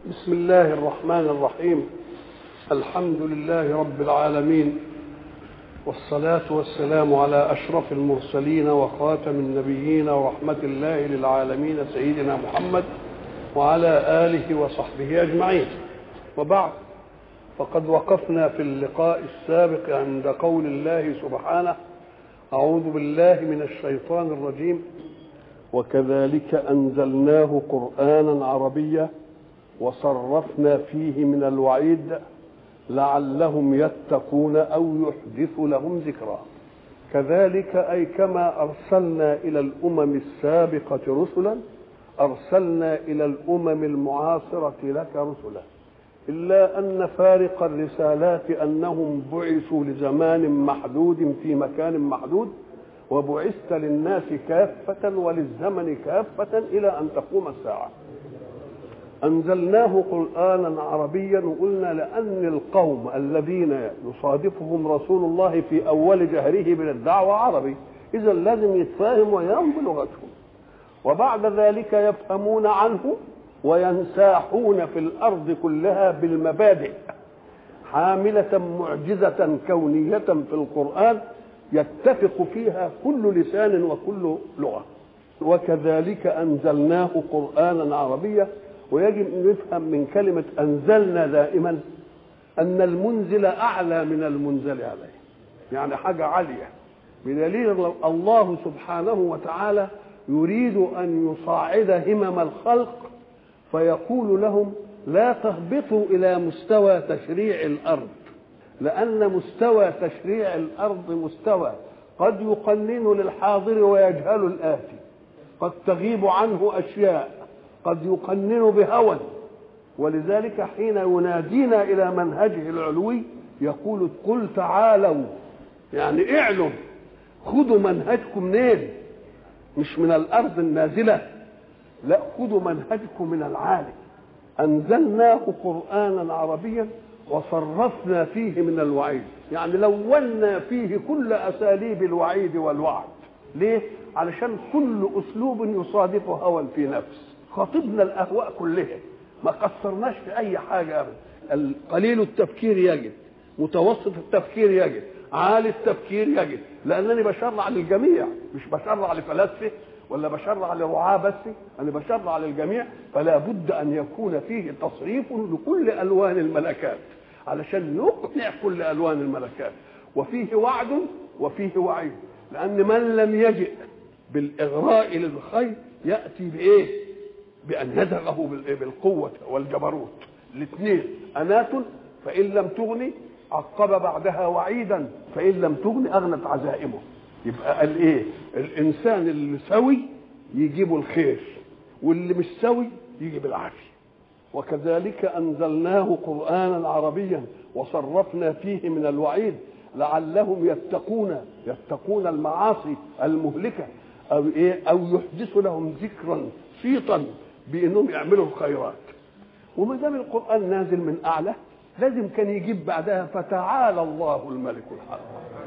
بسم الله الرحمن الرحيم الحمد لله رب العالمين والصلاة والسلام على أشرف المرسلين وخاتم النبيين ورحمة الله للعالمين سيدنا محمد وعلى آله وصحبه أجمعين وبعد فقد وقفنا في اللقاء السابق عند قول الله سبحانه أعوذ بالله من الشيطان الرجيم وكذلك أنزلناه قرآنا عربيا وصرفنا فيه من الوعيد لعلهم يتقون او يحدث لهم ذكرا كذلك اي كما ارسلنا الى الامم السابقه رسلا ارسلنا الى الامم المعاصره لك رسلا الا ان فارق الرسالات انهم بعثوا لزمان محدود في مكان محدود وبعثت للناس كافه وللزمن كافه الى ان تقوم الساعه أنزلناه قرآنا عربيا وقلنا لأن القوم الذين يصادفهم رسول الله في أول جهره من الدعوة عربي إذا لازم يتفاهم وينام بلغتهم وبعد ذلك يفهمون عنه وينساحون في الأرض كلها بالمبادئ حاملة معجزة كونية في القرآن يتفق فيها كل لسان وكل لغة وكذلك أنزلناه قرآنا عربيا ويجب ان نفهم من كلمه انزلنا دائما ان المنزل اعلى من المنزل عليه يعني حاجه عاليه بدليل الله سبحانه وتعالى يريد ان يصعد همم الخلق فيقول لهم لا تهبطوا الى مستوى تشريع الارض لان مستوى تشريع الارض مستوى قد يقنن للحاضر ويجهل الاتي قد تغيب عنه اشياء قد يقنن بهوى ولذلك حين ينادينا الى منهجه العلوي يقول قل تعالوا يعني اعلم خذوا منهجكم منين مش من الارض النازله لا خذوا منهجكم من العالي انزلناه قرانا عربيا وصرفنا فيه من الوعيد يعني لونا فيه كل اساليب الوعيد والوعد ليه علشان كل اسلوب يصادف هوى في نفس خاطبنا الاهواء كلها ما قصرناش في اي حاجه ابدا قليل التفكير يجب متوسط التفكير يجب عالي التفكير يجب لانني بشرع للجميع مش بشرع لفلاسفه ولا بشرع لرعاة بس انا بشرع للجميع فلا بد ان يكون فيه تصريف لكل الوان الملكات علشان يقنع كل الوان الملكات وفيه وعد وفيه وعيد لان من لم يجئ بالاغراء للخير ياتي بايه بأن يدغه بالقوة والجبروت الاثنين أنات فإن لم تغني عقب بعدها وعيدا فإن لم تغني أغنت عزائمه يبقى قال إيه الإنسان اللي سوي يجيب الخير واللي مش سوي يجيب العافية وكذلك أنزلناه قرآنا عربيا وصرفنا فيه من الوعيد لعلهم يتقون يتقون المعاصي المهلكة أو إيه أو يحدث لهم ذكرا صيتا بانهم يعملوا الخيرات وما دام القران نازل من اعلى لازم كان يجيب بعدها فتعالى الله الملك الحق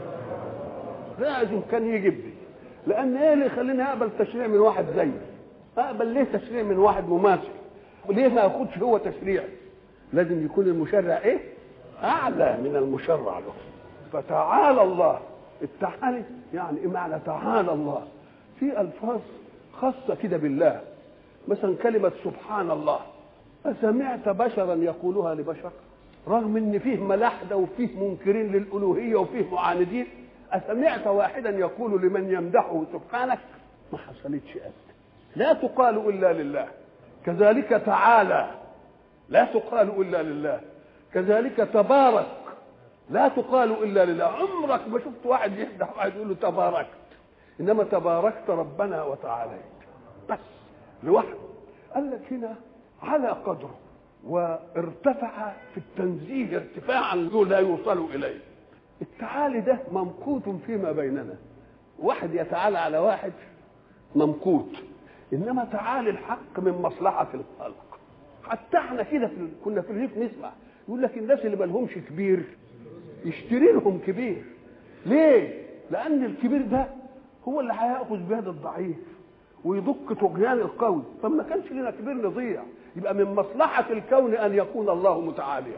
لازم كان يجيب دي لان ايه اللي يخليني اقبل تشريع من واحد زيي اقبل ليه تشريع من واحد مماثل وليه ما اخدش هو تشريع لازم يكون المشرع ايه اعلى من المشرع له فتعالى الله التعالي يعني ايه معنى تعالى الله في الفاظ خاصه كده بالله مثلا كلمة سبحان الله أسمعت بشرا يقولها لبشر رغم ان فيه ملاحدة وفيه منكرين للألوهية وفيه معاندين أسمعت واحدا يقول لمن يمدحه سبحانك ما حصلتش أبدا لا تقال إلا لله كذلك تعالى لا تقال إلا لله كذلك تبارك لا تقال إلا لله عمرك ما شفت واحد يمدح واحد يقول له تباركت إنما تباركت ربنا وتعاليت بس لوحده قال لك هنا على قدره وارتفع في التنزيه ارتفاعا لا يوصل اليه التعالي ده ممقوت فيما بيننا واحد يتعالى على واحد ممقوت انما تعالي الحق من مصلحه الخلق حتى احنا كده في كنا في الريف نسمع يقول لك الناس اللي ما لهمش كبير يشتري لهم كبير ليه لان الكبير ده هو اللي هياخذ بيد الضعيف ويدق طغيان القوي فما كانش لنا كبير نضيع يبقى من مصلحة الكون أن يكون الله متعاليا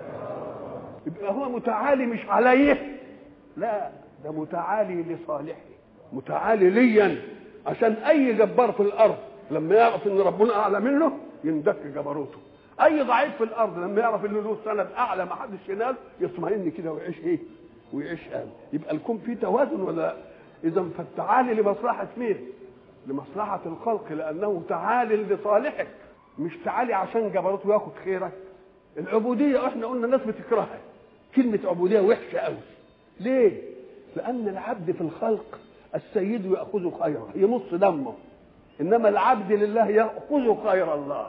يبقى هو متعالي مش عليه لا ده متعالي لصالحه متعالي ليا عشان أي جبار في الأرض لما يعرف إن ربنا أعلى منه يندك جبروته أي ضعيف في الأرض لما يعرف إن له سند أعلى ما حدش ينال يطمئن كده ويعيش إيه؟ ويعيش آمن يبقى الكون فيه توازن ولا لا؟ إذا فالتعالي لمصلحة مين؟ لمصلحة الخلق لأنه تعالي لصالحك مش تعالي عشان جبروته ياخد خيرك العبودية احنا قلنا الناس بتكرهها كلمة عبودية وحشة قوي ليه؟ لأن العبد في الخلق السيد يأخذ خيره يمص دمه إنما العبد لله يأخذ خير الله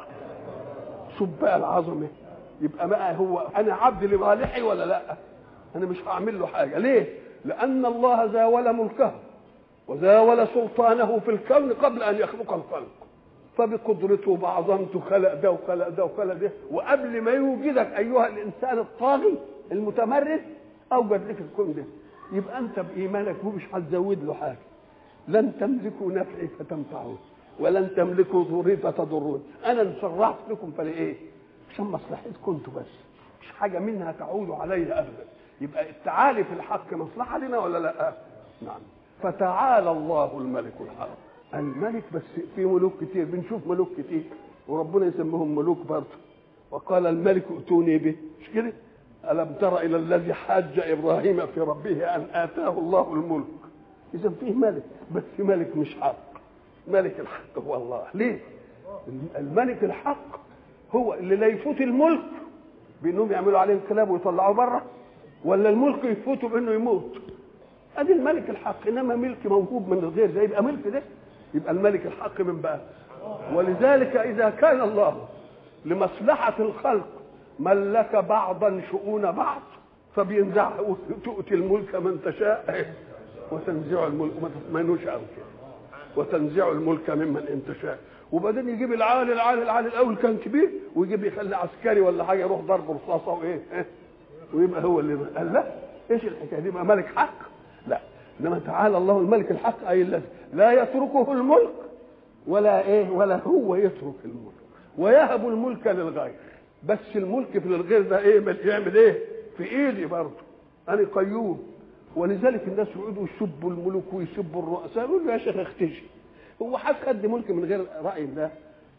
شوف بقى العظمة يبقى بقى هو أنا عبد لصالحي ولا لا؟ أنا مش هعمل له حاجة ليه؟ لأن الله زاول ملكه وزاول سلطانه في الكون قبل ان يخلق الخلق فبقدرته وبعظمته خلق ده وخلق ده وخلق ده وقبل ما يوجدك ايها الانسان الطاغي المتمرد اوجد لك الكون ده يبقى انت بايمانك هو مش هتزود له حاجه لن تملكوا نفعي فتنفعون ولن تملكوا ضري فتضرون انا انشرعت لكم فلايه عشان مصلحتكم انتوا بس مش حاجه منها تعود علي ابدا يبقى التعالي في الحق مصلحه لنا ولا لا نعم فتعالى الله الملك الحق الملك بس في ملوك كتير بنشوف ملوك كتير وربنا يسميهم ملوك برضه وقال الملك ائتوني به مش كده ألم تر إلى الذي حاج إبراهيم في ربه أن آتاه الله الملك إذا فيه ملك بس ملك مش حق ملك الحق هو الله ليه الملك الحق هو اللي لا يفوت الملك بانهم يعملوا عليه انقلاب ويطلعوه بره ولا الملك يفوته بانه يموت ادي الملك الحق انما ملك موهوب من الغير ده يبقى ملك ده يبقى الملك الحق من بقى ولذلك اذا كان الله لمصلحه الخلق ملك بعضا شؤون بعض فبينزع تؤتي الملك من تشاء وتنزع الملك ما تطمئنوش قوي كده وتنزع الملك ممن ان تشاء وبعدين يجيب العالي العالي العالي الاول كان كبير ويجيب يخلي عسكري ولا حاجه يروح ضرب رصاصه وايه ويبقى هو اللي قال لا ايش الحكايه دي يبقى ملك حق لا انما تعالى الله الملك الحق اي الذي لا يتركه الملك ولا ايه ولا هو يترك الملك ويهب الملك للغير بس الملك في الغير ده ايه يعمل ايه في ايدي برضه انا قيوم ولذلك الناس يقعدوا يسبوا الملوك ويسبوا الرؤساء يقول له يا شيخ اختشي هو حد خد ملك من غير راي ده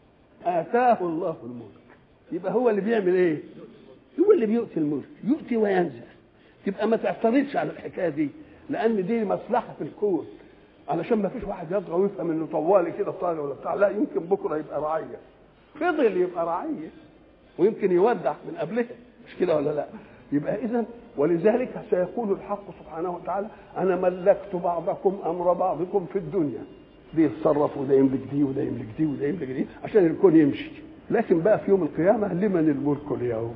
اتاه الله الملك يبقى هو اللي بيعمل ايه هو اللي بيؤتي الملك يؤتي وينزع تبقى ما تعترضش على الحكايه دي لان دي مصلحه في الكون علشان ما فيش واحد يطغى ويفهم انه طوالي كده طالع ولا بتاع لا يمكن بكره يبقى رعيه فضل يبقى رعيه ويمكن يودع من قبلها مش كده ولا لا يبقى اذا ولذلك سيقول الحق سبحانه وتعالى انا ملكت بعضكم امر بعضكم في الدنيا دي يتصرف وده يملك دي وده يملك دي وده يملك دي عشان الكون يمشي لكن بقى في يوم القيامه لمن الملك اليوم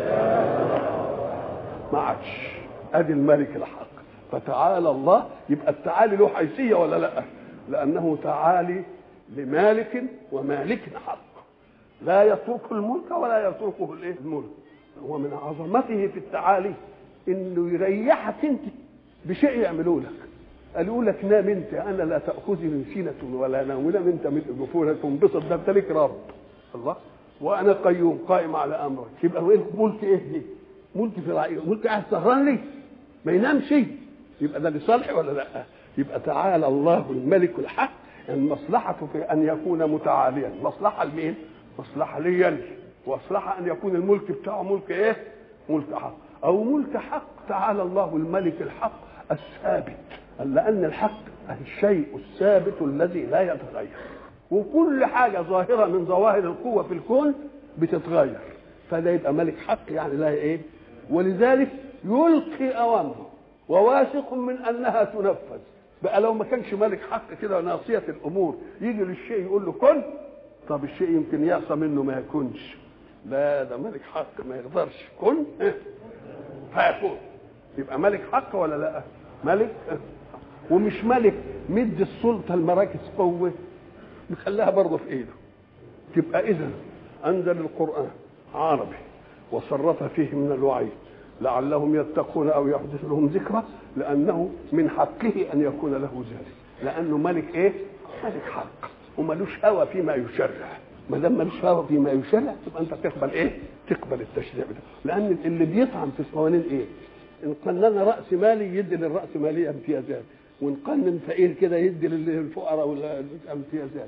ما عادش ادي الملك الحق فتعالى الله يبقى التعالي له حيثيه ولا لا لانه تعالي لمالك ومالك حق لا يترك الملك ولا يتركه الايه الملك هو من عظمته في التعالي انه يريحك انت بشيء يعملوا لك قالوا لك نام انت انا لا تاخذني سنه ولا نوم نام انت من جفونك انبسط ده انت لك رب الله وانا قيوم قائم على امرك يبقى ملك ايه دي؟ ملك في رأيه ملك قاعد سهران لي ما ينامش يبقى ده لصالحي ولا لا؟ يبقى تعالى الله الملك الحق المصلحة في أن يكون متعاليا مصلحة لمين؟ مصلحة ليا ومصلحة أن يكون الملك بتاعه ملك إيه؟ ملك حق أو ملك حق تعالى الله الملك الحق الثابت لأن الحق الشيء الثابت الذي لا يتغير وكل حاجة ظاهرة من ظواهر القوة في الكون بتتغير فده يبقى ملك حق يعني لا إيه؟ ولذلك يلقي أوامره وواثق من أنها تنفذ بقى لو ما كانش ملك حق كده ناصية الأمور يجي للشيء يقول له كن طب الشيء يمكن يعصى منه ما يكونش لا ده ملك حق ما يقدرش كن فيكون يبقى ملك حق ولا لا ملك ومش ملك مد السلطة المراكز قوة مخليها برضه في ايده تبقى اذا انزل القرآن عربي وصرف فيه من الوعي لعلهم يتقون او يحدث لهم ذكرى لانه من حقه ان يكون له ذلك لانه ملك ايه ملك حق وملوش هوى فيما يشرع ما دام ماليش هوى فيما يشرع تبقى انت تقبل ايه؟ تقبل التشريع ده لان اللي بيطعن في القوانين ايه؟ ان قننا راس مالي يدي للراس ماليه امتيازات وان قنن فقير كده يدي للفقراء والامتيازات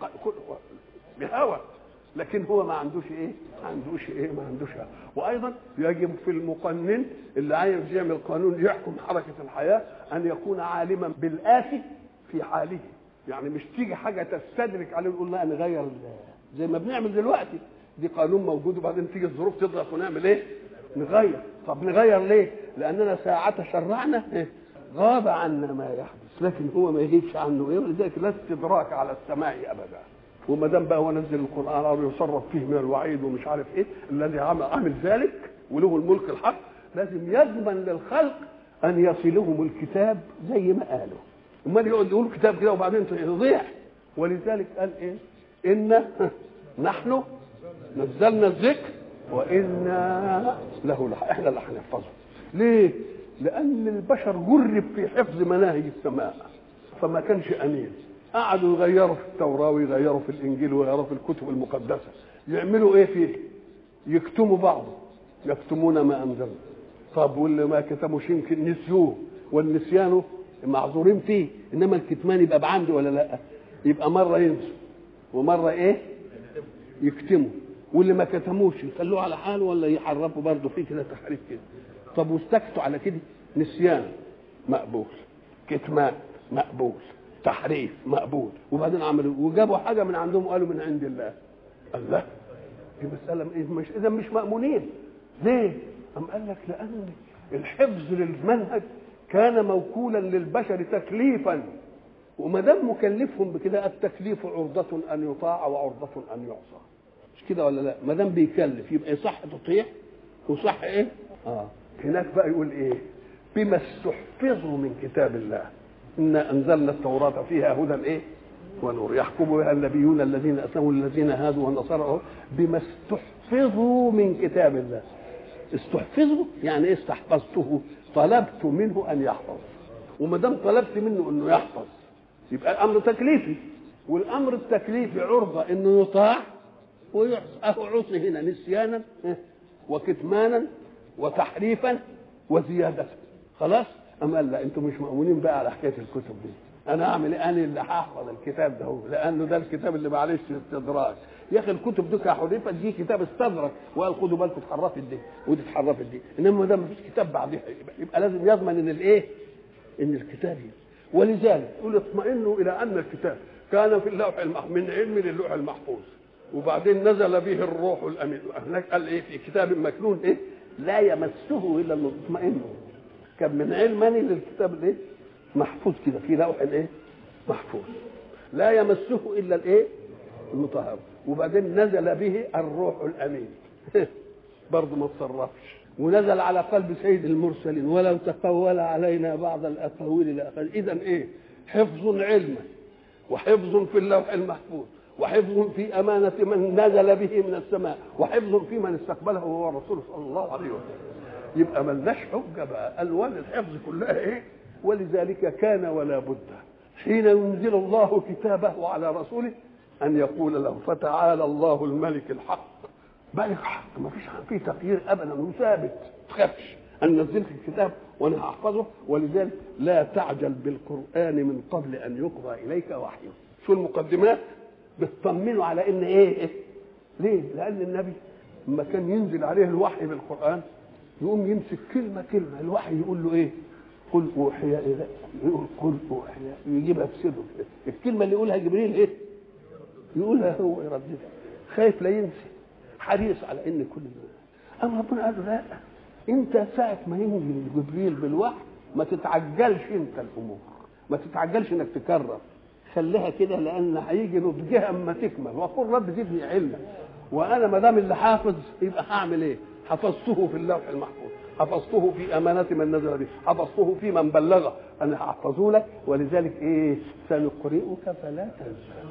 بهوى لكن هو ما عندوش ايه؟ ما عندوش ايه؟ ما عندوش هوى. وايضا يجب في المقنن اللي عايز يعمل قانون يحكم حركه الحياه ان يكون عالما بالآتي في حاله يعني مش تيجي حاجه تستدرك عليه ويقول لا نغير زي ما بنعمل دلوقتي دي قانون موجود وبعدين تيجي الظروف تضغط ونعمل ايه؟ نغير طب نغير ليه؟ لاننا ساعة شرعنا إيه؟ غاب عنا ما يحدث لكن هو ما يغيبش عنه ايه ولذلك لا استدراك على السماء ابدا وما دام بقى هو نزل القران او يصرف فيه من الوعيد ومش عارف ايه الذي عمل عمل ذلك وله الملك الحق لازم يضمن للخلق ان يصلهم الكتاب زي ما قالوا امال يقعد يقول كتاب كده وبعدين يضيع ولذلك قال ايه ان نحن نزلنا الذكر وانا له لح... احنا اللي هنحفظه ليه لان البشر جرب في حفظ مناهج السماء فما كانش امين قعدوا يغيروا في التوراه ويغيروا في الانجيل ويغيروا في الكتب المقدسه يعملوا ايه فيه يكتموا بعضه يكتمون ما انزلنا طب واللي ما كتموش يمكن نسيوه والنسيان معذورين فيه انما الكتمان يبقى بعمد ولا لا يبقى مره ينسوا ومره ايه يكتموا واللي ما كتموش يخلوه على حاله ولا يحرفوا برضه فيه كده تحريف كده طب واستكتوا على كده نسيان مقبول كتمان مقبول تحريف مقبول وبعدين عملوا وجابوا حاجه من عندهم وقالوا من عند الله الله دي مساله مش اذا مش مامونين ليه؟ أم قال لك لان الحفظ للمنهج كان موكولا للبشر تكليفا وما دام مكلفهم بكده التكليف عرضة أن يطاع وعرضة أن يعصى مش كده ولا لا؟ ما دام بيكلف يبقى صح تطيع وصح إيه؟ آه هناك بقى يقول إيه؟ بما استحفظوا من كتاب الله إنا أنزلنا التوراة فيها هدى إيه؟ ونور يحكم بها النبيون الذين أسلموا الذين هادوا والنصارى بما استحفظوا من كتاب الله استحفظوا يعني ايه استحفظته طلبت منه ان يحفظ وما دام طلبت منه انه يحفظ يبقى الامر تكليفي والامر التكليفي عرضه انه يطاع ويعصى اهو عصي هنا نسيانا وكتمانا وتحريفا وزياده خلاص أم قال لا انتم مش مأمونين بقى على حكايه الكتب دي انا اعمل ايه انا اللي هحفظ الكتاب ده هو لانه ده الكتاب اللي معلش استدراك يا اخي الكتب دي حرفت دي كتاب استدرك وقال خدوا بالكم اتحرفت دي ودي اتحرفت دي انما ده ما فيش كتاب بعدها يبقى, يبقى لازم يضمن ان الايه؟ ان الكتاب ولذلك يقول اطمئنوا الى ان الكتاب كان في اللوح المحفوظ من علم للوح المحفوظ وبعدين نزل به الروح الامين هناك قال ايه في كتاب مكنون ايه؟ لا يمسه الا المطمئن كان من علمني للكتاب الايه؟ محفوظ كده في لوح الايه؟ محفوظ لا يمسه الا الايه؟ المطهر وبعدين نزل به الروح الامين برضه ما تصرفش ونزل على قلب سيد المرسلين ولو تقول علينا بعض الاقاويل لاخذ اذا ايه؟ حفظ علما وحفظ في اللوح المحفوظ وحفظ في أمانة من نزل به من السماء وحفظ في من استقبله هو الرسول صلى الله عليه وسلم يبقى ملناش حجة بقى ألوان الحفظ كلها إيه ولذلك كان ولا بد حين ينزل الله كتابه على رسوله أن يقول له فتعالى الله الملك الحق ملك حق ما فيش فيه تغيير أبدا وثابت تخافش أن نزلت الكتاب وأنا هحفظه ولذلك لا تعجل بالقرآن من قبل أن يقضى إليك وحيه شو المقدمات بتطمنوا على ان ايه, إيه؟ ليه؟ لان النبي لما كان ينزل عليه الوحي بالقران يقوم يمسك كلمه كلمه الوحي يقول له ايه؟ قل اوحي الى يقول قل اوحي يجيبها في سره الكلمه اللي يقولها جبريل ايه؟ يقولها هو يرددها خايف لا ينسي حريص على ان كل ده اما ربنا قال له لا انت ساعه ما ينزل جبريل بالوحي ما تتعجلش انت الامور ما تتعجلش انك تكرر خليها كده لان هيجي نضجها اما تكمل وقل رب زدني علما وانا ما دام اللي حافظ يبقى هعمل ايه؟ حفظته في اللوح المحفوظ حفظته في امانه من نزل به حفظته في من بلغه انا هحفظه لك ولذلك ايه سنقرئك فلا تنسى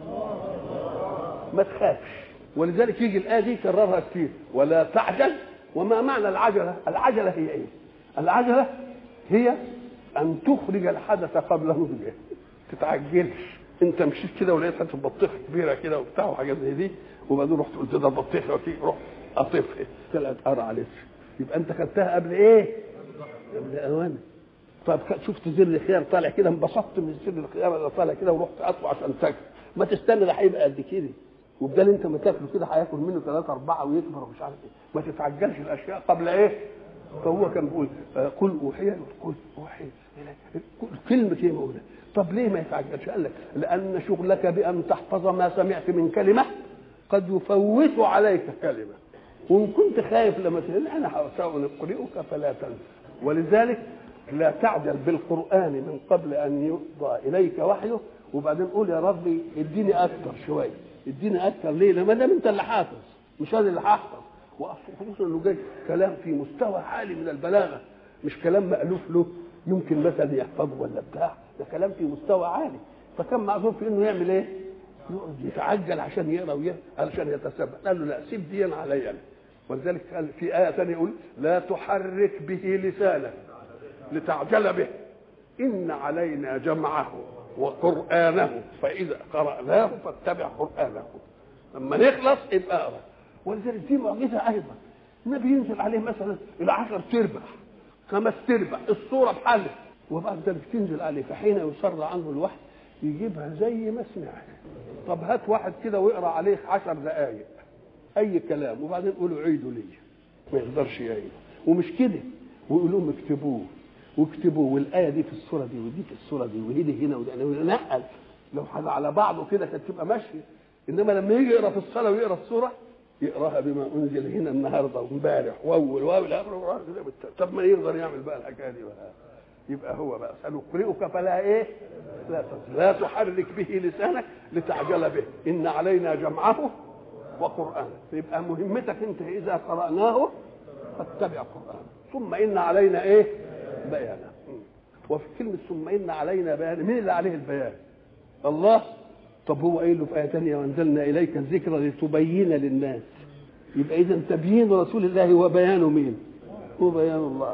ما تخافش ولذلك يجي الايه دي كررها كتير ولا تعجل وما معنى العجله العجله هي ايه العجله هي ان تخرج الحدث قبل نضجه تتعجلش انت مشيت كده ولقيت حته بطيخه كبيره كده وبتاع وحاجات زي دي وبعدين رحت قلت ده بطيخه وتيجي روح قاطفها طلعت قرع لسه يبقى انت خدتها قبل ايه؟ قبل اوانك طب شفت زر خيار طالع كده انبسطت من زر الخيار اللي طالع كده ورحت قطعه عشان تاكل ما تستنى ده هيبقى قد كده وبدل انت ما تاكله كده هياكل منه ثلاثة أربعة ويكبر ومش عارف ايه ما تتعجلش الأشياء قبل ايه؟ فهو كان بيقول آه، قل أوحي قل أوحي إلي. كلمة ايه موجودة طب ليه ما يتعجلش؟ قال لك لأن شغلك بأن تحفظ ما سمعت من كلمة قد يفوت عليك كلمة وإن كنت خايف لما تقول أنا سأقرئك فلا تنسى ولذلك لا تعجل بالقرآن من قبل أن يقضى إليك وحيه وبعدين قول يا ربي اديني أكتر شوية اديني أكتر ليه؟ لما دام أنت اللي حافظ مش أنا اللي هحفظ وخصوصا إنه جاي كلام في مستوى عالي من البلاغة مش كلام مألوف له يمكن مثلا يحفظه ولا بتاع ده كلام في مستوى عالي فكان معذور في إنه يعمل إيه؟ يقعد يتعجل عشان يقرا ويقرا علشان يتسبح قال له لا سيب دي علي انا ولذلك قال في آية ثانية يقول لا تحرك به لسانك لتعجل به إن علينا جمعه وقرآنه فإذا قرأناه فاتبع قرآنه لما نخلص ابقى اقرا ولذلك دي معجزة أيضا النبي ينزل عليه مثلا إلى 10 تربع خمس تربع الصورة بحالها وبعد ذلك تنزل عليه فحين يسر عنه الوحي يجيبها زي ما سمعها طب هات واحد كده ويقرا عليه عشر دقايق اي كلام وبعدين قولوا عيدوا لي ما يقدرش يعيد ومش كده ويقول لهم اكتبوه واكتبوا والايه دي في الصوره دي ودي في الصوره دي وهدي هنا وده نقل لو حاجه على بعضه كده كانت تبقى ماشيه انما لما يجي يقرا في الصلاه ويقرا الصوره يقراها بما انزل هنا النهارده وامبارح واول واول اخر طب ما يقدر يعمل بقى الحكايه دي بقى يبقى هو بقى سنقرئك فلا ايه لا لا تحرك به لسانك لتعجل به ان علينا جمعه وقرانه يبقى مهمتك انت اذا قراناه فاتبع قرانه ثم ان علينا ايه بيانه وفي كلمه ثم ان علينا بيانه مين اللي عليه البيان الله طب هو قايل له في ايه ثانيه وانزلنا اليك الذكر لتبين للناس يبقى اذا تبيين رسول الله هو بيان مين هو بيان الله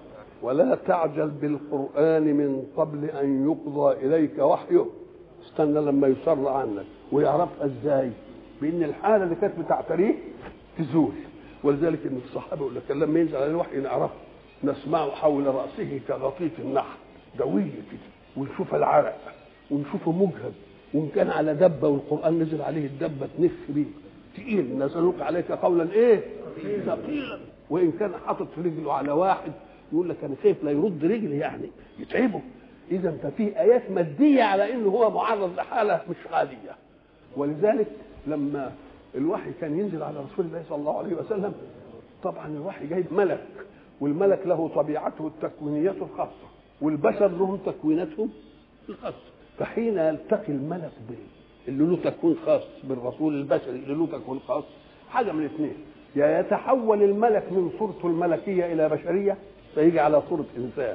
ولا تعجل بالقرآن من قبل أن يقضى إليك وحيه استنى لما يسر عنك ويعرفها ازاي بان الحاله اللي كانت بتعتريه تزول ولذلك ان الصحابه يقول لك لما ينزل على الوحي نعرفه نسمعه حول راسه كغطيط النحل دويه كده ونشوف العرق ونشوفه مجهد وان كان على دبه والقران نزل عليه الدبه تنف بيه تقيل نزلوك عليك قولا ايه ثقيلا وان كان حاطط رجله على واحد يقول لك انا خايف لا يرد رجلي يعني يتعبه اذا ففي ايات ماديه على انه هو معرض لحاله مش عاديه ولذلك لما الوحي كان ينزل على رسول الله صلى الله عليه وسلم طبعا الوحي جايب ملك والملك له طبيعته التكوينيه الخاصه والبشر لهم تكويناتهم الخاصه فحين يلتقي الملك به اللي له تكوين خاص بالرسول البشري اللي له تكوين خاص حاجه من الاثنين يا يتحول الملك من صورته الملكيه الى بشريه فيجي على صوره انسان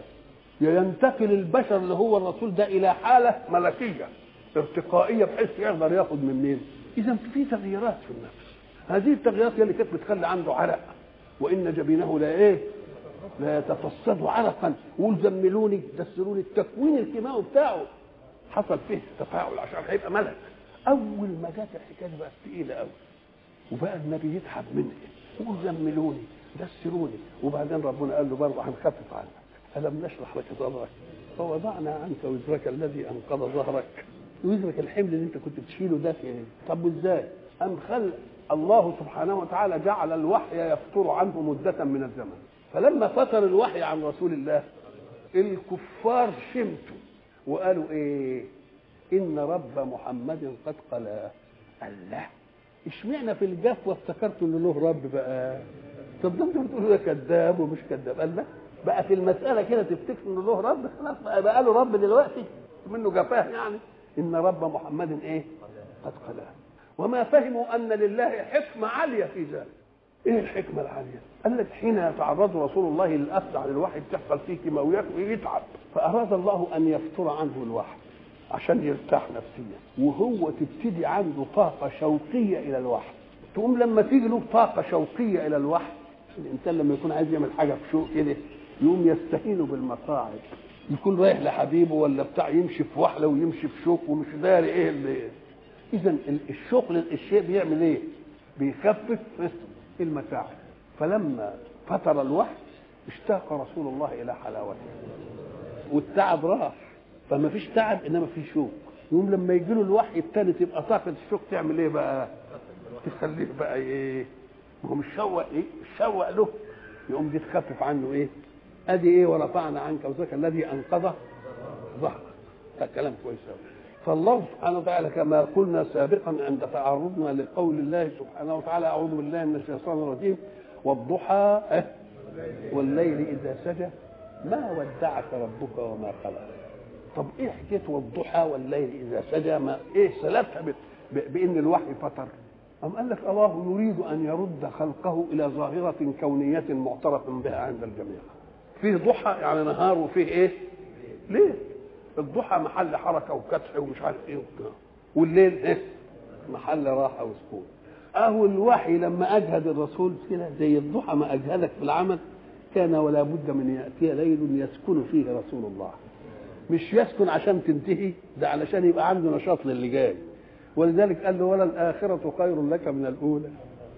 ينتقل البشر اللي هو الرسول ده الى حاله ملكيه ارتقائيه بحيث يقدر ياخد من مين؟ اذا في تغييرات في النفس هذه التغييرات هي اللي كانت بتخلي عنده عرق وان جبينه لا ايه؟ لا يتفصد عرقا وقول زملوني دسروني التكوين الكيماوي بتاعه حصل فيه تفاعل عشان هيبقى ملك اول ما جت الحكايه دي بقت تقيله قوي وبقى النبي يتعب منها يقول زملوني دسروني وبعدين ربنا قال له برضه هنخفف عنك ألم نشرح لك صدرك فوضعنا عنك وزرك الذي أنقض ظهرك وزرك الحمل اللي أنت كنت بتشيله ده في طب وإزاي؟ أم خل الله سبحانه وتعالى جعل الوحي يفتر عنه مدة من الزمن فلما فتر الوحي عن رسول الله الكفار شمتوا وقالوا ايه ان رب محمد قد قلاه الله اشمعنى في الجفوه افتكرتوا ان له رب بقى طب ده انتوا بتقولوا ده كذاب ومش كذاب قال لا بقى في المساله كده تفتكروا ان له رب خلاص بقى, بقى له رب دلوقتي منه جفاه يعني ان رب محمد ايه قد قلاه وما فهموا ان لله حكمه عاليه في ذلك ايه الحكمه العاليه قال لك حين يتعرض رسول الله للاخذ عن الوحي بتحصل فيه كيماويات ويتعب فاراد الله ان يفتر عنه الوحي عشان يرتاح نفسيا وهو تبتدي عنده طاقه شوقيه الى الوحي تقوم لما تيجي له طاقه شوقيه الى الوحي الانسان لما يكون عايز يعمل حاجه بشوق كده يقوم يستهين بالمصاعب يكون رايح لحبيبه ولا بتاع يمشي في وحله ويمشي في شوك ومش داري ايه اللي اذا الشوق للشيء بيعمل ايه؟ بيخفف المتاعب فلما فتر الوحي اشتاق رسول الله الى حلاوته والتعب راح فما فيش تعب انما في شوق يوم لما يجي له الوحي الثاني تبقى طاقه الشوق تعمل ايه بقى؟ تخليه بقى ايه؟ ما هو مش شوق ايه؟ شوق له يقوم دي تخفف عنه ايه؟ ادي ايه ورفعنا عنك وذاك الذي انقذ ظهرك ده كلام كويس قوي فالله سبحانه وتعالى كما قلنا سابقا عند تعرضنا لقول الله سبحانه وتعالى اعوذ بالله من الشيطان الرجيم والضحى والليل اذا سجى ما ودعك ربك وما قلى طب ايه حكايه والضحى والليل اذا سجى ما ايه سلفها بان الوحي فتر أم قال لك الله يريد أن يرد خلقه إلى ظاهرة كونية معترف بها عند الجميع فيه ضحى يعني نهار وفيه إيه ليه الضحى محل حركة وكدح ومش عارف إيه وبتاع والليل إيه محل راحة وسكون أهو الوحي لما أجهد الرسول كده زي الضحى ما أجهدك في العمل كان ولا بد من يأتي ليل يسكن فيه رسول الله مش يسكن عشان تنتهي ده علشان يبقى عنده نشاط للي جاي ولذلك قال له ولا الآخرة خير لك من الأولى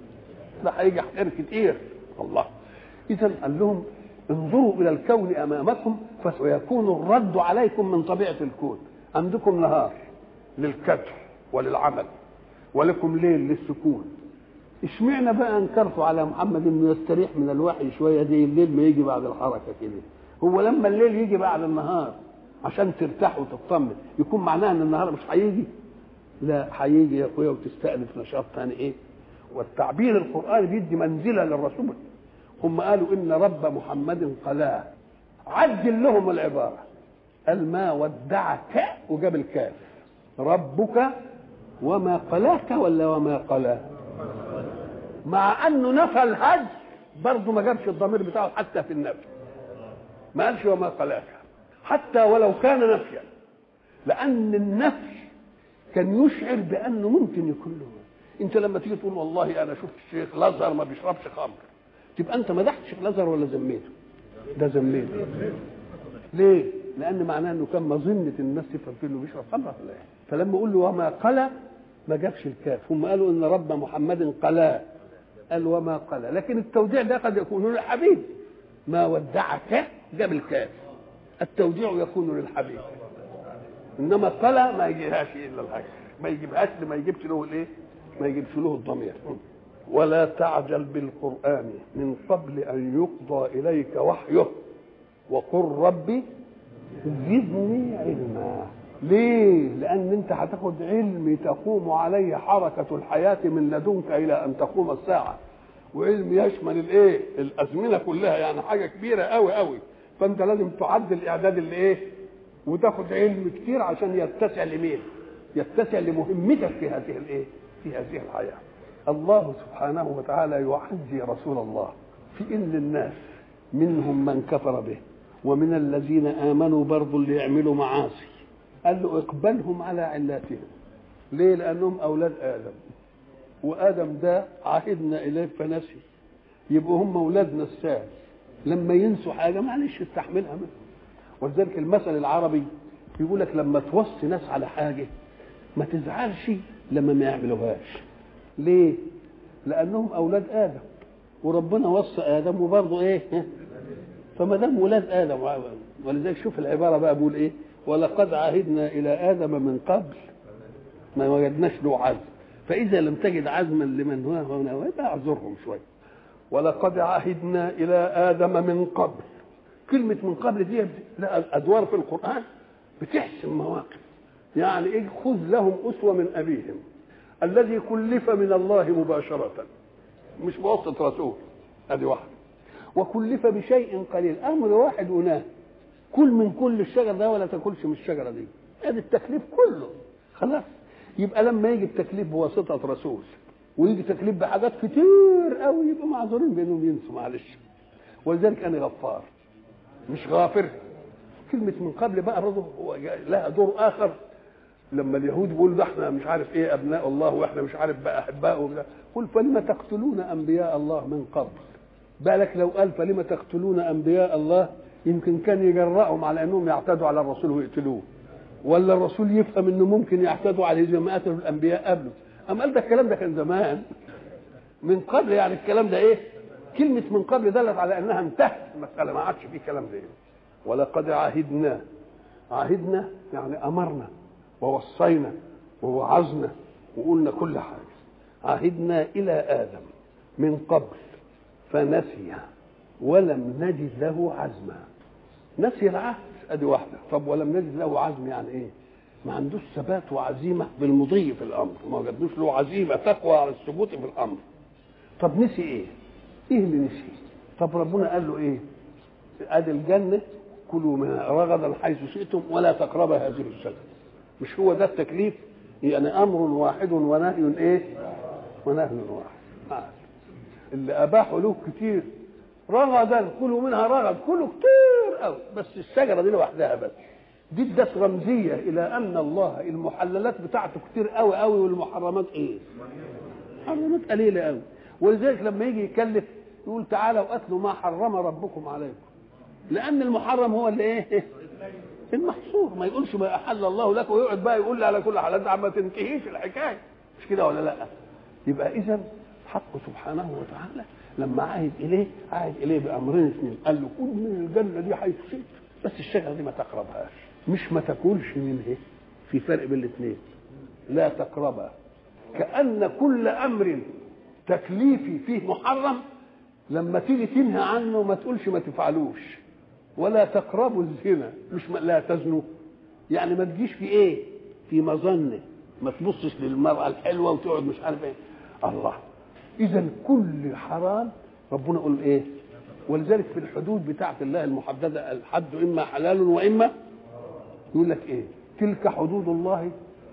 ده هيجي خير كتير الله إذا قال لهم انظروا إلى الكون أمامكم فسيكون الرد عليكم من طبيعة الكون عندكم نهار للكدح وللعمل ولكم ليل للسكون اشمعنى بقى انكرتوا على محمد انه يستريح من الوحي شويه دي الليل ما يجي بعد الحركه كده هو لما الليل يجي بعد النهار عشان ترتاح وتطمن يكون معناها ان النهار مش هيجي لا هيجي يا اخويا وتستأنف نشاط ثاني ايه والتعبير القرآني بيدي منزلة للرسول هم قالوا إن رب محمد قلاه عدل لهم العبارة قال ما ودعك وجاب الكاف ربك وما قلاك ولا وما قلاه مع انه نفى الهج برضه ما جابش الضمير بتاعه حتى في النفي ما قالش وما قلاك حتى ولو كان نفيا لان النفي كان يشعر بانه ممكن يكون له انت لما تيجي تقول والله انا شفت الشيخ الازهر ما بيشربش خمر تبقى انت مدحت الشيخ الازهر ولا ذميته ده ذميته ليه لان معناه انه كان مظنه الناس تفهم فيه انه بيشرب خمر ولا ايه فلما اقول له وما قلى ما جابش الكاف هم قالوا ان رب محمد قلاه قال وما قلى لكن التوديع ده قد يكون للحبيب ما ودعك جاب الكاف التوديع يكون للحبيب انما قلى ما يجيهاش الا الحاجه ما يجيبهاش ما يجيبش له الايه ما يجيبش له الضمير ولا تعجل بالقران من قبل ان يقضى اليك وحيه وقل ربي زدني علما ليه لان انت هتاخد علم تقوم عليه حركه الحياه من لدنك الى ان تقوم الساعه وعلم يشمل الايه الازمنه كلها يعني حاجه كبيره قوي قوي فانت لازم تعدل الاعداد اللي ايه وتاخد علم كتير عشان يتسع لمين يتسع لمهمتك في هذه الايه في هذه الحياه الله سبحانه وتعالى يعزي رسول الله في ان الناس منهم من كفر به ومن الذين امنوا برضو اللي يعملوا معاصي قال له اقبلهم على علاتهم ليه لانهم اولاد ادم وادم ده عهدنا اليه فنسي يبقوا هم اولادنا السادس لما ينسوا حاجه معلش استحملها منه ولذلك المثل العربي يقول لك لما توصي ناس على حاجه ما تزعلش لما ما يعملوهاش ليه لانهم اولاد ادم وربنا وصى ادم وبرضه ايه فما دام ولاد ادم ولذلك شوف العباره بقى بيقول ايه ولقد عهدنا الى ادم من قبل ما وجدناش له عزم فاذا لم تجد عزما لمن هو هنا يبقى اعذرهم شويه ولقد عهدنا الى ادم من قبل كلمه من قبل دي لا ادوار في القران بتحسم مواقف يعني ايه خذ لهم اسوه من ابيهم الذي كلف من الله مباشره مش بواسطه رسول ادي واحده وكلف بشيء قليل امر واحد وناه كل من كل الشجر ده ولا تاكلش من الشجره دي ادي التكليف كله خلاص يبقى لما يجي التكليف بواسطه رسول ويجي تكليف بحاجات كتير قوي يبقى معذورين بانهم ينسوا معلش ولذلك انا غفار مش غافر كلمة من قبل بقى برضه لها دور آخر لما اليهود بيقولوا ده احنا مش عارف ايه ابناء الله واحنا مش عارف بقى احباؤه قل فلم تقتلون انبياء الله من قبل بالك لو قال فلم تقتلون انبياء الله يمكن كان يجرأهم على انهم يعتدوا على الرسول ويقتلوه ولا الرسول يفهم انه ممكن يعتدوا عليه زي ما قتلوا الانبياء قبله اما قال ده الكلام ده كان زمان من قبل يعني الكلام ده ايه كلمة من قبل دلت على انها انتهت المسألة ما عادش فيه كلام ده ولقد عهدنا عهدنا يعني امرنا ووصينا ووعظنا وقلنا كل حاجة عهدنا الى ادم من قبل فنسي ولم نجد له عزما نسي العهد ادي واحده طب ولم نجد له عزم يعني ايه ما عندوش ثبات وعزيمه بالمضي في الامر ما وجدوش له عزيمه تقوى على الثبوت في الامر طب نسي ايه ايه اللي نسي طب ربنا قال له ايه ادي الجنه كلوا منها رغدا حيث شئتم ولا تقربا هذه الشجره مش هو ده التكليف يعني امر واحد ونهي ايه ونهي واحد آه. اللي اباحوا له كتير رغدا كلوا منها رغد كلوا كتير قوي بس الشجره دي لوحدها بس دي ادت رمزيه الى ان الله المحللات بتاعته كتير قوي قوي والمحرمات ايه؟ محرمات قليله قوي ولذلك لما يجي يكلف يقول تعالوا واتلوا ما حرم ربكم عليكم لان المحرم هو اللي ايه؟ المحصور ما يقولش ما احل الله لك ويقعد بقى يقول لي على كل حال ما تنتهيش الحكايه مش كده ولا لا؟ يبقى اذا حقه سبحانه وتعالى لما عهد اليه عهد اليه بامرين اثنين قال له كل من الجنه دي حيث شئت بس الشجره دي ما تقربهاش مش ما تاكلش منها في فرق بين الاثنين لا تقربها كان كل امر تكليفي فيه محرم لما تيجي تنهى عنه ما تقولش ما تفعلوش ولا تقربوا الزنا مش ما لا تزنوا يعني ما تجيش في ايه في مظنه ما تبصش للمرأة الحلوة وتقعد مش عارف ايه الله إذا كل حرام ربنا يقول ايه ولذلك في الحدود بتاعة الله المحددة الحد إما حلال وإما يقول لك ايه تلك حدود الله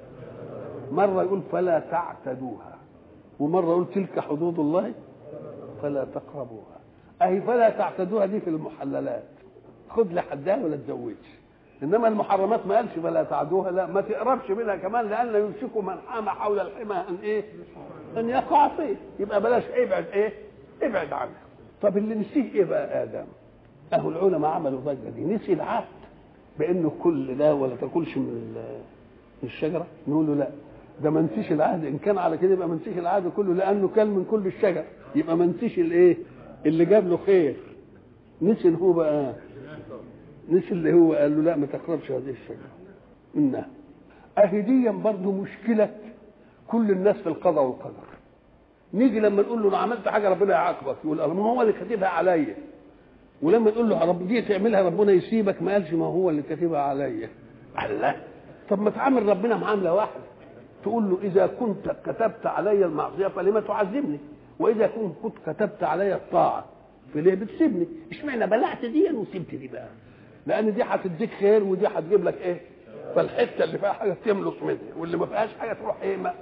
مرة يقول فلا تعتدوها ومرة يقول تلك حدود الله فلا تقربوها أهي فلا تعتدوها دي في المحللات خد لحدها ولا تزوجش انما المحرمات ما قالش فلا تعدوها لا ما تقربش منها كمان لان يمسك من حام حول الحمى ان ايه ان يقع فيه يبقى بلاش ابعد ايه ابعد عنها طب اللي نسيه ايه بقى ادم اهو العلماء عملوا ضجه دي نسي العهد بانه كل ده ولا تاكلش من من الشجره نقول له لا ده ما نسيش العهد ان كان على كده يبقى ما نسيش العهد كله لانه كان من كل الشجر يبقى ما نسيش الايه اللي جاب له خير نسي اللي هو بقى نسي اللي هو قال له لا ما تقربش هذه الشجره منها اهديا برضه مشكله كل الناس في القضاء والقدر نيجي لما نقول له انا عملت حاجه ربنا يعاقبك يقول ما هو اللي كاتبها عليا ولما تقول له رب دي تعملها ربنا يسيبك ما قالش ما هو اللي كاتبها عليا الله طب ما تعامل ربنا معامله واحده تقول له اذا كنت كتبت علي المعصيه فلما تعذبني واذا كنت كتبت علي الطاعه فليه بتسيبني اشمعنى بلعت دي وسبت دي بقى لان دي هتديك خير ودي هتجيب لك ايه فالحته اللي فيها حاجه تملص منها واللي ما فيهاش حاجه تروح ايه ما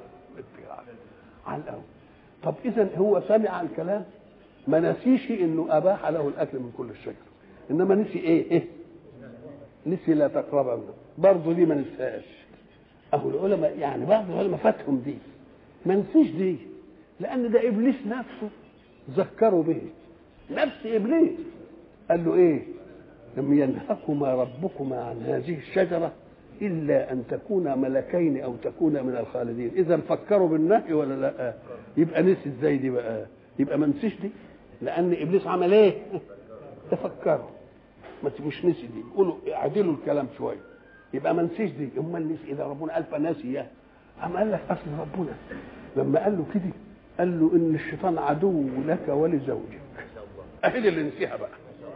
على الاول طب اذا هو سمع الكلام ما نسيش انه اباح له الاكل من كل الشجر انما نسي ايه ايه نسي لا تقرب منه برضه دي ما نسيهاش اهو العلماء يعني بعض العلماء فاتهم دي ما نسيش دي لان ده ابليس نفسه ذكروا به نفس ابليس قال له ايه لم ينهكما ربكما عن هذه الشجره الا ان تكونا ملكين او تكونا من الخالدين اذا فكروا بالنهي ولا لا يبقى نسي ازاي دي بقى يبقى ما نسيش دي لان ابليس عمل ايه تفكروا ما مش نسي دي قولوا اعدلوا الكلام شويه يبقى ما نسيش دي امال نسي اذا ربنا قال فناسي اما قال لك اصل ربنا لما قال له كده قال له ان الشيطان عدو لك ولزوجك اهي اللي نسيها بقى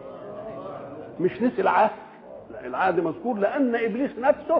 مش نسي العهد لا العهد مذكور لان ابليس نفسه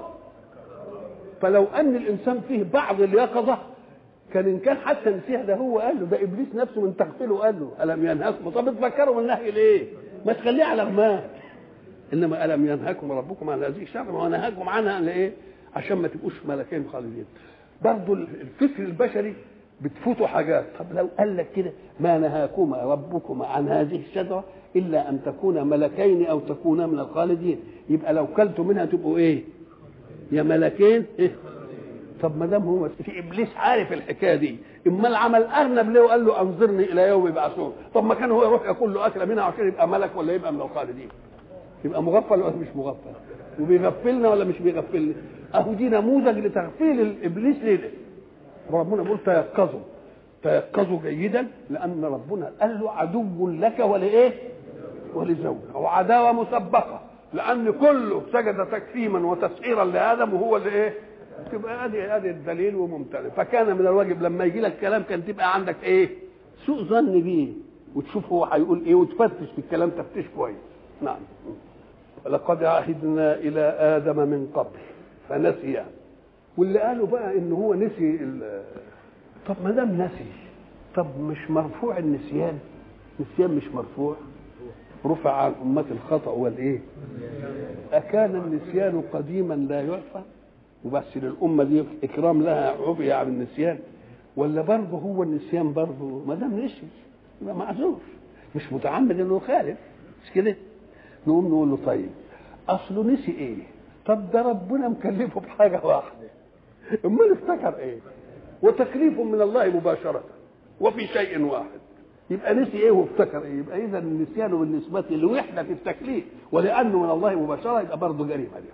فلو ان الانسان فيه بعض اليقظه كان ان كان حتى نسيها ده هو قال له ده ابليس نفسه من تغفيله قال له الم ينهاكم طب تفكروا من النهي ليه؟ ما تخليه على ما انما الم ينهاكم ربكم عن هذه الشر ونهاكم عنها لايه؟ عشان ما تبقوش ملكين خالدين برضه الفكر البشري بتفوتوا حاجات طب لو قال لك كده ما نهاكما ربكما عن هذه الشجره الا ان تكونا ملكين او تكونا من الخالدين يبقى لو كلتوا منها تبقوا ايه يا ملكين إيه؟ طب ما دام هو في ابليس عارف الحكايه دي اما العمل ارنب ليه وقال له انظرني الى يوم يبعثون طب ما كان هو يروح ياكل له اكله منها عشان يبقى ملك ولا يبقى من الخالدين يبقى مغفل ولا مش مغفل وبيغفلنا ولا مش بيغفلنا اهو دي نموذج لتغفيل الابليس ليه ربنا بيقول تيقظوا تيقظوا جيدا لان ربنا قال له عدو لك ولايه ولزوجك وعداوه مسبقه لان كله سجد تكفيما وتسعيرا لادم وهو اللي ايه تبقى ادي ادي الدليل وممتنع فكان من الواجب لما يجي لك كلام كان تبقى عندك ايه سوء ظن بيه وتشوف هو هيقول ايه وتفتش في الكلام تفتيش كويس نعم ولقد عهدنا الى ادم من قبل فنسي واللي قالوا بقى ان هو نسي طب ما دام نسي طب مش مرفوع النسيان نسيان مش مرفوع رفع عن أمة الخطأ والإيه أكان النسيان قديما لا يعفى وبس للأمة دي إكرام لها عفي عن النسيان ولا برضه هو النسيان برضه ما دام نسي يبقى معذور مش متعمد انه يخالف مش كده نقوم نقول له طيب اصله نسي ايه طب ده ربنا مكلفه بحاجه واحده امال افتكر ايه وتكليف من الله مباشره وفي شيء واحد يبقى نسي ايه وافتكر ايه يبقى اذا النسيان بالنسبه لوحده التكليف ولانه من الله مباشره يبقى برضه جريمه دي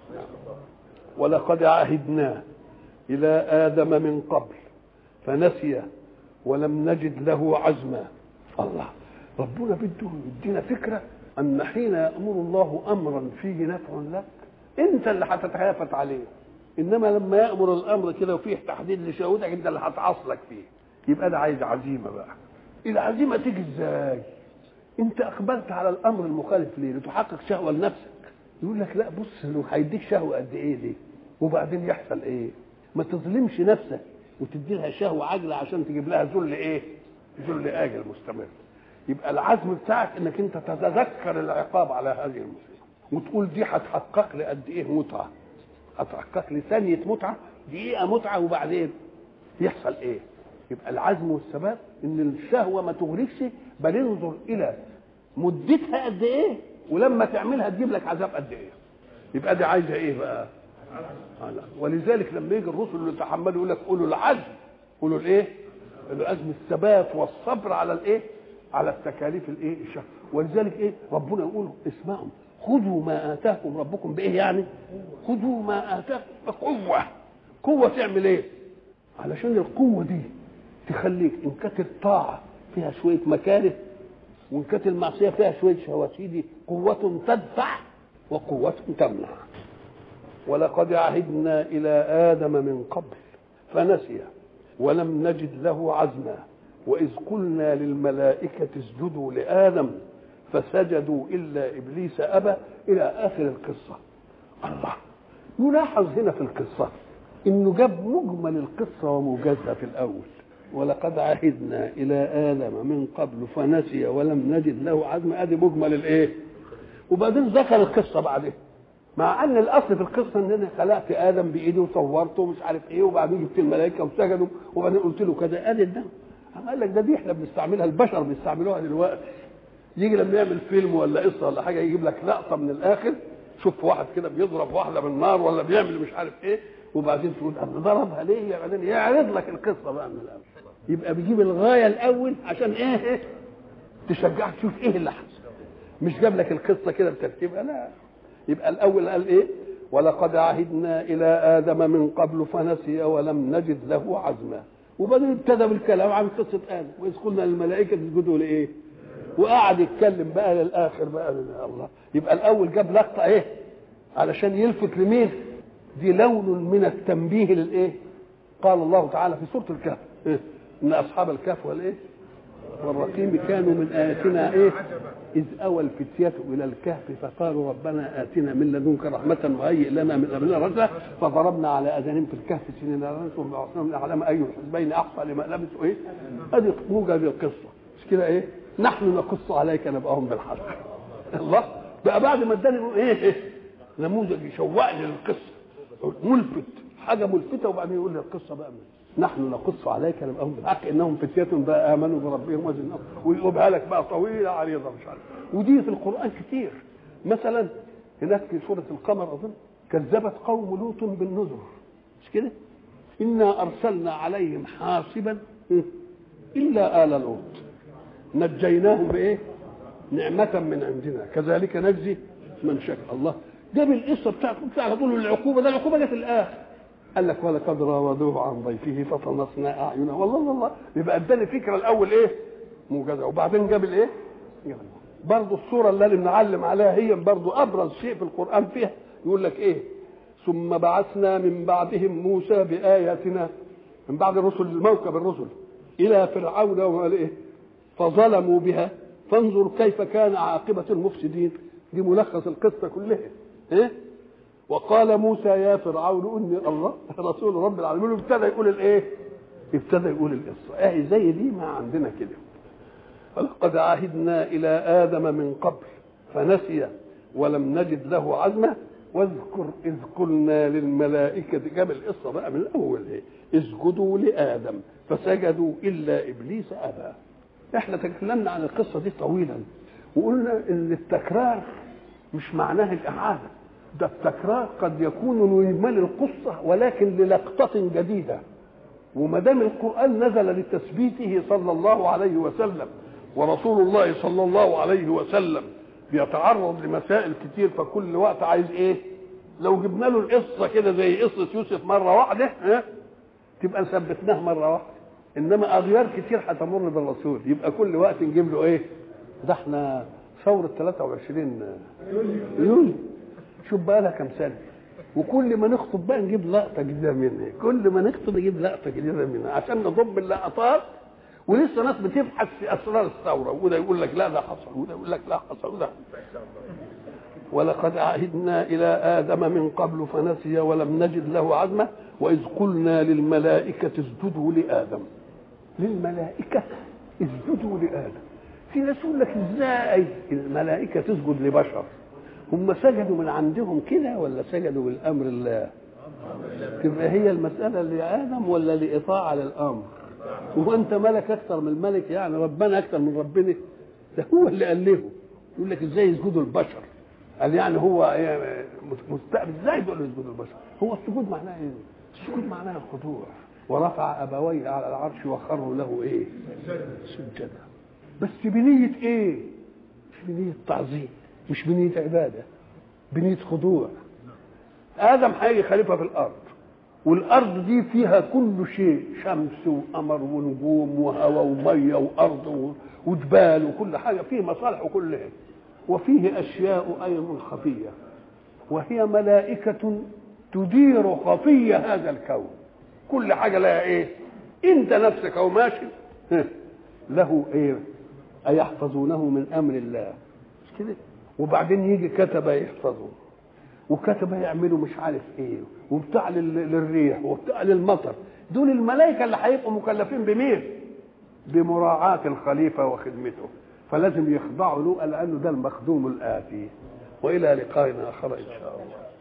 ولقد عهدنا الى ادم من قبل فنسي ولم نجد له عزما الله ربنا بده يدينا فكره ان حين يامر الله امرا فيه نفع لك انت اللي هتتهافت عليه انما لما يامر الامر كده وفيه تحديد لشهودك انت اللي هتعصلك فيه يبقى ده عايز عزيمه بقى العزيمه تيجي ازاي انت اقبلت على الامر المخالف ليه لتحقق شهوه لنفسك يقول لك لا بص لو هيديك شهوه قد ايه دي وبعدين يحصل ايه ما تظلمش نفسك وتدي لها شهوه عاجله عشان تجيب لها ذل ايه ذل اجل مستمر يبقى العزم بتاعك انك انت تتذكر العقاب على هذه المصيبه وتقول دي هتحقق لي قد ايه متعه هتحقق لي ثانيه متعه دقيقه متعه وبعدين يحصل ايه يبقى العزم والثبات ان الشهوه ما تغرقش بل انظر الى مدتها قد ايه ولما تعملها تجيب لك عذاب قد ايه يبقى دي عايزه ايه بقى ولذلك لما يجي الرسل اللي يتحملوا يقول لك قولوا العزم قولوا الايه العزم الثبات والصبر على الايه على التكاليف الايه الشهوة ولذلك ايه ربنا يقول اسمعوا خذوا ما اتاكم ربكم بايه يعني خذوا ما اتاكم بقوه قوه تعمل ايه علشان القوه دي تخليك ان كانت الطاعه فيها شويه مكاره وان كانت المعصيه فيها شويه شهوات دي قوه تدفع وقوه تمنع ولقد عهدنا الى ادم من قبل فنسي ولم نجد له عزما واذ قلنا للملائكه اسجدوا لادم فسجدوا الا ابليس ابى الى اخر القصه الله يلاحظ هنا في القصه انه جاب مجمل القصه وموجزها في الاول ولقد عهدنا الى ادم من قبل فنسي ولم نجد له عزما ادي مجمل الايه وبعدين ذكر القصه بعدين مع ان الاصل في القصه ان انا خلقت ادم بايدي وصورته ومش عارف ايه وبعدين جبت الملائكه وسجدوا وبعدين قلت له كذا ادي ده قال لك ده دي احنا بنستعملها البشر بيستعملوها دلوقتي يجي لما يعمل فيلم ولا قصه ولا حاجه يجيب لك لقطه من الاخر شوف واحد كده بيضرب واحده بالنار ولا بيعمل مش عارف ايه وبعدين تقول انا ضربها ليه بعدين يعرض لك القصه بقى من الاول يبقى بيجيب الغايه الاول عشان ايه تشجعك تشوف ايه اللي حصل مش جاب لك القصه كده بترتيبها لا يبقى الاول قال ايه ولقد عهدنا الى ادم من قبل فنسي ولم نجد له عزما وبعدين ابتدى بالكلام عن قصه ادم واذ قلنا للملائكه اسجدوا لايه وقعد يتكلم بقى للاخر بقى الله يبقى الاول جاب لقطه ايه علشان يلفت لمين دي لون من التنبيه للايه قال الله تعالى في سوره الكهف إيه؟ ان اصحاب الكهف والايه والرقيم كانوا من اياتنا ايه إذ أوى الفتية إلى الكهف فقالوا ربنا آتنا من لدنك رحمة وهيئ لنا من أمرنا رشدا فضربنا على أذانهم في الكهف سنين ثم بعثناهم لنعلم أي الحزبين أحصى لما لبثوا إيه؟ هذه موجز القصة مش كده إيه؟ نحن نقص عليك نبأهم بالحق الله بقى بعد ما اداني إيه إيه؟ نموذج يشوقني للقصة ملفت حاجة ملفتة وبعدين يقول لي القصة بقى من نحن نقص عليك نبأهم بالحق انهم فتية بقى امنوا بربهم وزنهم ويقولها لك بقى طويله عريضه مش عارف ودي في القران كتير مثلا هناك في سوره القمر اظن كذبت قوم لوط بالنذر مش كده؟ انا ارسلنا عليهم حاصبا الا ال لوط نجيناهم بايه؟ نعمة من عندنا كذلك نجزي من شكا الله جاب القصه بتاعت بتاع طول العقوبه ده العقوبه جت الاخر قال لك ولقد راودوه عن ضيفه فطمسنا اعينه والله الله الله يبقى اداني فكره الاول ايه موجزه وبعدين جاب الايه جاب برضه الصوره اللي بنعلم عليها هي برضه ابرز شيء في القران فيها يقول لك ايه ثم بعثنا من بعدهم موسى باياتنا من بعد الرسل موكب الرسل الى فرعون وقال ايه فظلموا بها فانظر كيف كان عاقبه المفسدين دي ملخص القصه كلها ايه وقال موسى يا فرعون اني الله رسول رب العالمين ابتدى يقول الايه ابتدى يقول القصه اهي زي دي ما عندنا كده ولقد عهدنا الى ادم من قبل فنسي ولم نجد له عزمه واذكر اذ قلنا للملائكه جاب القصه بقى من الاول ايه اسجدوا لادم فسجدوا الا ابليس ابى احنا تكلمنا عن القصه دي طويلا وقلنا ان التكرار مش معناه الاعاده ده التكرار قد يكون لإجمال القصة ولكن للقطة جديدة وما دام القرآن نزل لتثبيته صلى الله عليه وسلم ورسول الله صلى الله عليه وسلم بيتعرض لمسائل كتير فكل وقت عايز ايه؟ لو جبنا له القصة كده زي قصة يوسف مرة واحدة ها تبقى ثبتناها مرة واحدة انما اغيار كتير هتمر بالرسول يبقى كل وقت نجيب له ايه؟ ده احنا ثورة 23 يوليو شوف بقى لها كام سنه وكل ما نخطب بقى نجيب لقطه جديده منها كل ما نخطب نجيب لقطه جديده منها عشان نضم اللقطات ولسه ناس بتبحث في اسرار الثوره وده يقول لك لا ده حصل وده يقول لك لا حصل وده ولقد عهدنا الى ادم من قبل فنسي ولم نجد له عزمه واذ قلنا للملائكه اسجدوا لادم للملائكه اسجدوا لادم في ناس يقول لك ازاي الملائكه تسجد لبشر هم سجدوا من عندهم كده ولا سجدوا بالامر الله تبقى هي المساله لادم ولا لاطاعه للامر هو انت ملك اكثر من الملك يعني ربنا اكثر من ربنا ده هو اللي قال له يقول لك ازاي يسجدوا البشر قال يعني هو مستقبل ازاي دول يسجدوا البشر هو السجود معناه ايه السجود معناه الخضوع ورفع ابويه على العرش وخروا له ايه سجدا بس بنيه ايه مش بنيه تعظيم مش بنية عبادة بنية خضوع آدم هيجي خليفة في الأرض والأرض دي فيها كل شيء شمس وقمر ونجوم وهواء ومية وأرض وجبال وكل حاجة فيه مصالح وكل شيء وفيه أشياء أيضا خفية وهي ملائكة تدير خفية هذا الكون كل حاجة لها إيه أنت نفسك أو ماشي له إيه أيحفظونه من أمر الله مش كده وبعدين يجي كتبة يحفظوا وكتبة يعملوا مش عارف ايه وبتاع للريح وبتاع للمطر دول الملائكة اللي هيبقوا مكلفين بمين؟ بمراعاة الخليفة وخدمته فلازم يخضعوا له لأنه ده المخدوم الآتي وإلى لقاء آخر إن شاء الله